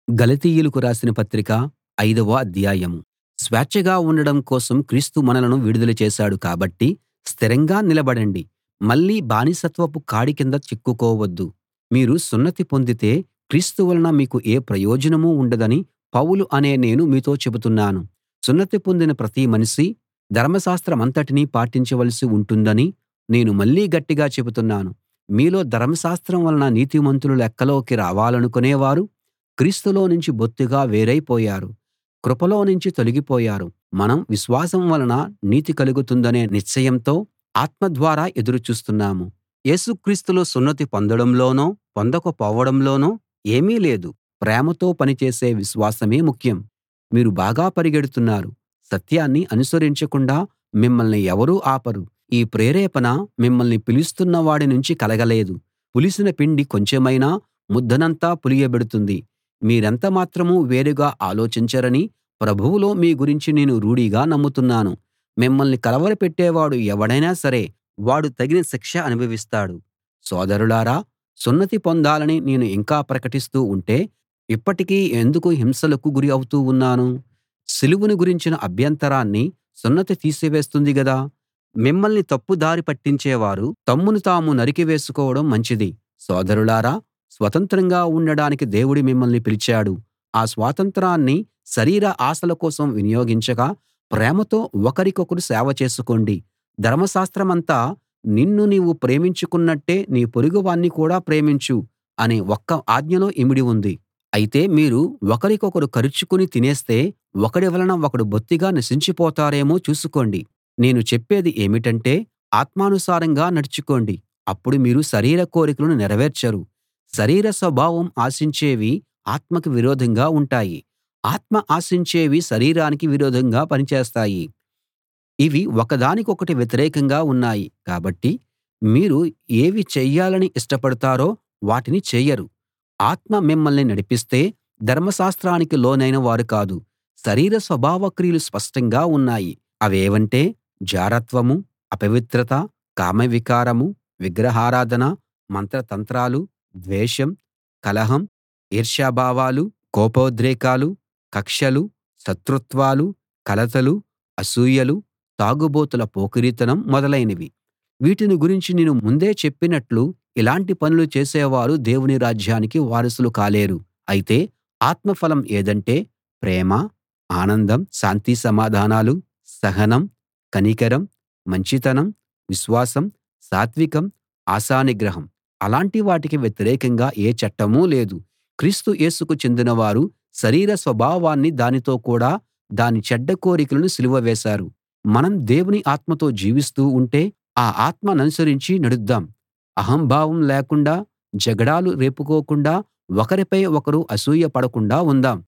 గలతీయులకు రాసిన పత్రిక ఐదవ అధ్యాయం స్వేచ్ఛగా ఉండడం కోసం క్రీస్తు మనలను విడుదల చేశాడు కాబట్టి స్థిరంగా నిలబడండి మళ్ళీ బానిసత్వపు కాడి కింద చిక్కుకోవద్దు మీరు సున్నతి పొందితే క్రీస్తు వలన మీకు ఏ ప్రయోజనం ఉండదని పౌలు అనే నేను మీతో చెబుతున్నాను సున్నతి పొందిన ప్రతి మనిషి ధర్మశాస్త్రమంతటినీ పాటించవలసి ఉంటుందని నేను మళ్ళీ గట్టిగా చెబుతున్నాను మీలో ధర్మశాస్త్రం వలన నీతిమంతులు లెక్కలోకి రావాలనుకునే వారు క్రీస్తులో నుంచి బొత్తిగా వేరైపోయారు కృపలో నుంచి తొలగిపోయారు మనం విశ్వాసం వలన నీతి కలుగుతుందనే నిశ్చయంతో ఆత్మ ద్వారా ఎదురు చూస్తున్నాము యేసు క్రీస్తులో సున్నతి పొందడంలోనో పొందకపోవడంలోనో ఏమీ లేదు ప్రేమతో పనిచేసే విశ్వాసమే ముఖ్యం మీరు బాగా పరిగెడుతున్నారు సత్యాన్ని అనుసరించకుండా మిమ్మల్ని ఎవరూ ఆపరు ఈ ప్రేరేపణ మిమ్మల్ని పిలుస్తున్న వాడి నుంచి కలగలేదు పులిసిన పిండి కొంచెమైనా ముద్దనంతా పులియబెడుతుంది మీరెంత మాత్రం వేరుగా ఆలోచించరని ప్రభువులో మీ గురించి నేను రూఢిగా నమ్ముతున్నాను మిమ్మల్ని కలవరపెట్టేవాడు ఎవడైనా సరే వాడు తగిన శిక్ష అనుభవిస్తాడు సోదరులారా సున్నతి పొందాలని నేను ఇంకా ప్రకటిస్తూ ఉంటే ఇప్పటికీ ఎందుకు హింసలకు గురి అవుతూ ఉన్నాను సిలువను గురించిన అభ్యంతరాన్ని సున్నతి తీసివేస్తుంది గదా మిమ్మల్ని తప్పుదారి పట్టించేవారు తమ్మును తాము నరికి వేసుకోవడం మంచిది సోదరులారా స్వతంత్రంగా ఉండడానికి దేవుడు మిమ్మల్ని పిలిచాడు ఆ స్వాతంత్రాన్ని శరీర ఆశల కోసం వినియోగించక ప్రేమతో ఒకరికొకరు సేవ చేసుకోండి ధర్మశాస్త్రమంతా నిన్ను నీవు ప్రేమించుకున్నట్టే నీ పొరుగువాణ్ణి కూడా ప్రేమించు అనే ఒక్క ఆజ్ఞలో ఇమిడి ఉంది అయితే మీరు ఒకరికొకరు కరుచుకుని తినేస్తే ఒకడి వలన ఒకడు బొత్తిగా నశించిపోతారేమో చూసుకోండి నేను చెప్పేది ఏమిటంటే ఆత్మానుసారంగా నడుచుకోండి అప్పుడు మీరు శరీర కోరికలను నెరవేర్చరు శరీర స్వభావం ఆశించేవి ఆత్మకు విరోధంగా ఉంటాయి ఆత్మ ఆశించేవి శరీరానికి విరోధంగా పనిచేస్తాయి ఇవి ఒకదానికొకటి వ్యతిరేకంగా ఉన్నాయి కాబట్టి మీరు ఏవి చెయ్యాలని ఇష్టపడతారో వాటిని చెయ్యరు ఆత్మ మిమ్మల్ని నడిపిస్తే ధర్మశాస్త్రానికి లోనైన వారు కాదు శరీర స్వభావ క్రియలు స్పష్టంగా ఉన్నాయి అవేవంటే జారత్వం అపవిత్రత కామవికారం విగ్రహారాధన మంత్రతంత్రాలు ద్వేషం కలహం ఈర్ష్యాభావాలు కోపోద్రేకాలు కక్షలు శత్రుత్వాలు కలతలు అసూయలు తాగుబోతుల పోకిరీతనం మొదలైనవి వీటిని గురించి నేను ముందే చెప్పినట్లు ఇలాంటి పనులు చేసేవారు దేవుని రాజ్యానికి వారసులు కాలేరు అయితే ఆత్మఫలం ఏదంటే ప్రేమ ఆనందం శాంతి సమాధానాలు సహనం కనికరం మంచితనం విశ్వాసం సాత్వికం ఆశానిగ్రహం అలాంటి వాటికి వ్యతిరేకంగా ఏ చట్టమూ లేదు క్రీస్తు యేసుకు చెందినవారు శరీర స్వభావాన్ని దానితో కూడా దాని చెడ్డ కోరికలను సిలువ వేశారు మనం దేవుని ఆత్మతో జీవిస్తూ ఉంటే ఆ ఆత్మననుసరించి నడుద్దాం అహంభావం లేకుండా జగడాలు రేపుకోకుండా ఒకరిపై ఒకరు అసూయ పడకుండా ఉందాం